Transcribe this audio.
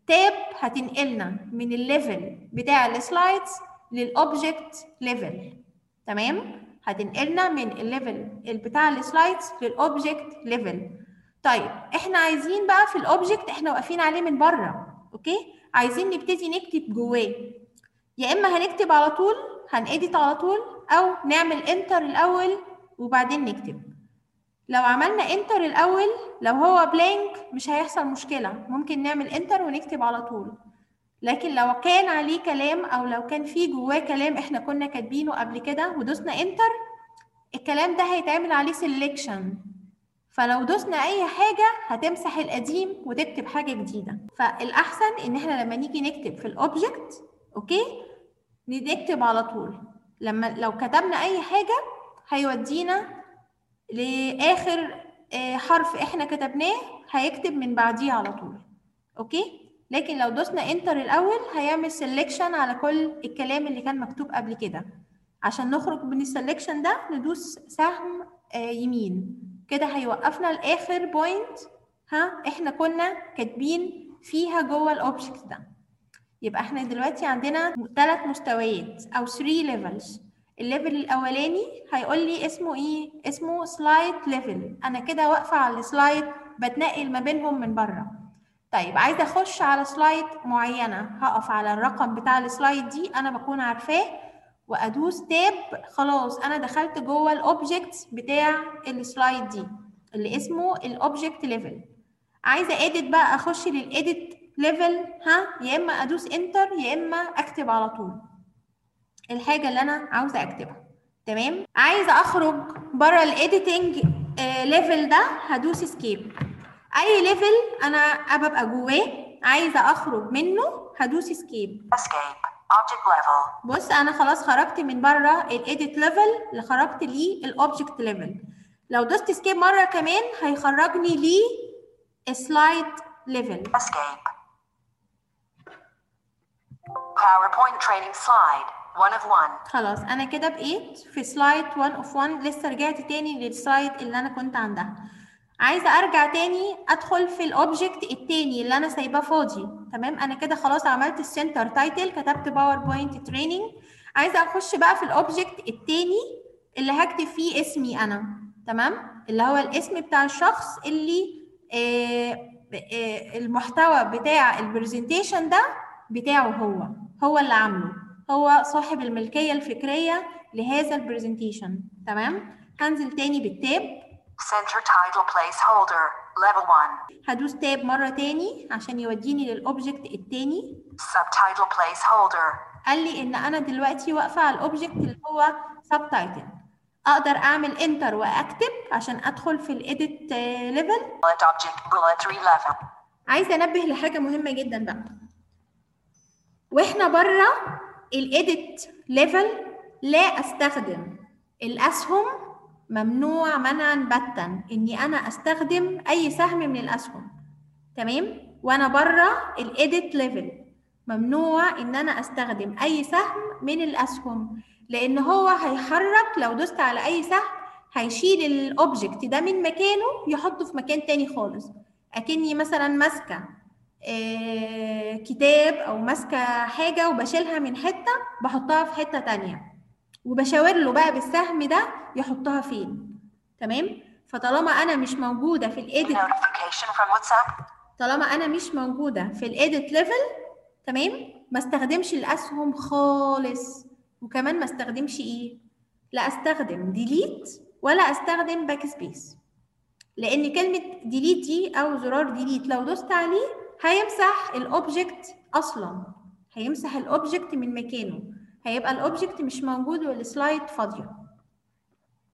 تاب هتنقلنا من الليفل بتاع السلايدز للاوبجكت ليفل تمام هتنقلنا من الليفل بتاع السلايدز للاوبجكت ليفل طيب احنا عايزين بقى في الاوبجكت احنا واقفين عليه من بره اوكي عايزين نبتدي نكتب جواه يا اما هنكتب على طول هنأديت على طول او نعمل انتر الاول وبعدين نكتب لو عملنا انتر الاول لو هو بلانك مش هيحصل مشكله ممكن نعمل انتر ونكتب على طول لكن لو كان عليه كلام او لو كان في جواه كلام احنا كنا كاتبينه قبل كده ودوسنا انتر الكلام ده هيتعمل عليه سيلكشن فلو دوسنا اي حاجه هتمسح القديم وتكتب حاجه جديده فالاحسن ان احنا لما نيجي نكتب في الاوبجكت اوكي نكتب على طول لما لو كتبنا اي حاجه هيودينا لاخر حرف احنا كتبناه هيكتب من بعديه على طول اوكي لكن لو دوسنا انتر الاول هيعمل سيلكشن على كل الكلام اللي كان مكتوب قبل كده عشان نخرج من السيلكشن ده ندوس سهم يمين كده هيوقفنا لاخر بوينت ها احنا كنا كاتبين فيها جوه الاوبجكت ده يبقى احنا دلوقتي عندنا ثلاث مستويات او 3 ليفلز الليفل الاولاني هيقول لي اسمه ايه اسمه سلايد ليفل انا كده واقفه على السلايد بتنقل ما بينهم من بره طيب عايزه اخش على سلايد معينه هقف على الرقم بتاع السلايد دي انا بكون عارفاه وادوس تاب خلاص انا دخلت جوه الاوبجكت بتاع السلايد دي اللي اسمه الاوبجكت ليفل عايزه اديت بقى اخش للاديت ليفل ها يا اما ادوس انتر يا اما اكتب على طول الحاجه اللي انا عاوزه اكتبها تمام عايزه اخرج بره الايديتنج ليفل ده هدوس اسكيب اي ليفل انا ببقى جواه عايزه اخرج منه هدوس اسكيب Escape. Object level. بص انا خلاص خرجت من بره الايديت ليفل اللي خرجت ليه الاوبجكت ليفل لو دوست اسكيب مره كمان هيخرجني ليه السلايد ليفل Escape. PowerPoint training slide. One of one. خلاص انا كده بقيت في سلايد 1 اوف 1 لسه رجعت تاني للسلايد اللي انا كنت عندها عايزه ارجع تاني ادخل في الاوبجكت التاني اللي انا سايباه فاضي تمام انا كده خلاص عملت السنتر تايتل كتبت باوربوينت تريننج عايزه اخش بقى في الاوبجكت التاني اللي هكتب فيه اسمي انا تمام اللي هو الاسم بتاع الشخص اللي آه آه المحتوى بتاع البرزنتيشن ده بتاعه هو هو اللي عامله هو صاحب الملكيه الفكريه لهذا البرزنتيشن تمام هنزل تاني بالتاب Center title placeholder. Level 1. هدوس تاب مرة تاني عشان يوديني للأوبجكت التاني Subtitle placeholder. قال لي إن أنا دلوقتي واقفة على الأوبجكت اللي هو سبتايتل أقدر أعمل انتر وأكتب عشان أدخل في الإيديت ليفل Bullet object bullet 3 level. عايزة أنبه لحاجة مهمة جدا بقى وإحنا بره الإيديت ليفل لا أستخدم الأسهم ممنوع منعا باتا اني انا استخدم اي سهم من الاسهم تمام وانا بره الايديت ليفل ممنوع ان انا استخدم اي سهم من الاسهم لان هو هيحرك لو دوست على اي سهم هيشيل الاوبجكت ده من مكانه يحطه في مكان تاني خالص اكني مثلا ماسكه آه كتاب او ماسكه حاجه وبشيلها من حته بحطها في حته تانيه وبشاور له بقى بالسهم ده يحطها فين تمام فطالما انا مش موجوده في الايديت Notification from WhatsApp. طالما انا مش موجوده في الايديت ليفل تمام ما استخدمش الاسهم خالص وكمان ما استخدمش ايه لا استخدم ديليت ولا استخدم باك سبيس لان كلمه ديليت دي او زرار ديليت لو دوست عليه هيمسح الاوبجكت اصلا هيمسح الاوبجكت من مكانه هيبقى الاوبجكت مش موجود والسلايد فاضيه